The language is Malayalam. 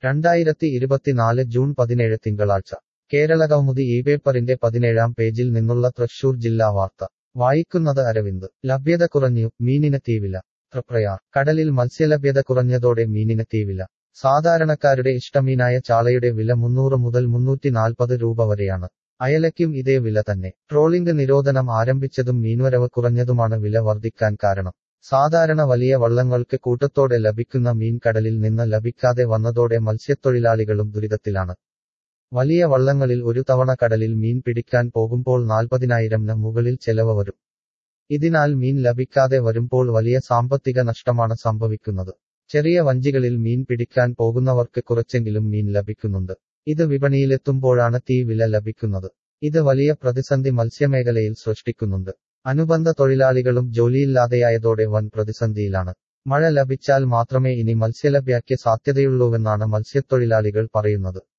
രണ്ടായിരത്തി ഇരുപത്തിനാല് ജൂൺ പതിനേഴ് തിങ്കളാഴ്ച കേരളകൗമുദി ഈ പേപ്പറിന്റെ പതിനേഴാം പേജിൽ നിന്നുള്ള തൃശൂർ ജില്ലാ വാർത്ത വായിക്കുന്നത് അരവിന്ദ് ലഭ്യത കുറഞ്ഞു മീനിന് തീവില തൃപ്രയാർ കടലിൽ മത്സ്യലഭ്യത കുറഞ്ഞതോടെ മീനിന് തീവില സാധാരണക്കാരുടെ ഇഷ്ടമീനായ ചാളയുടെ വില മുന്നൂറ് മുതൽ മുന്നൂറ്റി നാൽപ്പത് രൂപ വരെയാണ് അയലയ്ക്കും ഇതേ വില തന്നെ ട്രോളിംഗ് നിരോധനം ആരംഭിച്ചതും മീൻവരവ് കുറഞ്ഞതുമാണ് വില വർദ്ധിക്കാൻ കാരണം സാധാരണ വലിയ വള്ളങ്ങൾക്ക് കൂട്ടത്തോടെ ലഭിക്കുന്ന മീൻ കടലിൽ നിന്ന് ലഭിക്കാതെ വന്നതോടെ മത്സ്യത്തൊഴിലാളികളും ദുരിതത്തിലാണ് വലിയ വള്ളങ്ങളിൽ ഒരു തവണ കടലിൽ മീൻ പിടിക്കാൻ പോകുമ്പോൾ നാൽപ്പതിനായിരംന് മുകളിൽ ചെലവ് വരും ഇതിനാൽ മീൻ ലഭിക്കാതെ വരുമ്പോൾ വലിയ സാമ്പത്തിക നഷ്ടമാണ് സംഭവിക്കുന്നത് ചെറിയ വഞ്ചികളിൽ മീൻ പിടിക്കാൻ പോകുന്നവർക്ക് കുറച്ചെങ്കിലും മീൻ ലഭിക്കുന്നുണ്ട് ഇത് വിപണിയിലെത്തുമ്പോഴാണ് തീ വില ലഭിക്കുന്നത് ഇത് വലിയ പ്രതിസന്ധി മത്സ്യമേഖലയിൽ സൃഷ്ടിക്കുന്നുണ്ട് അനുബന്ധ തൊഴിലാളികളും ജോലിയില്ലാതെയായതോടെ വൻ പ്രതിസന്ധിയിലാണ് മഴ ലഭിച്ചാൽ മാത്രമേ ഇനി മത്സ്യലഭ്യയ്ക്ക് സാധ്യതയുള്ളൂവെന്നാണ് മത്സ്യത്തൊഴിലാളികൾ പറയുന്നത്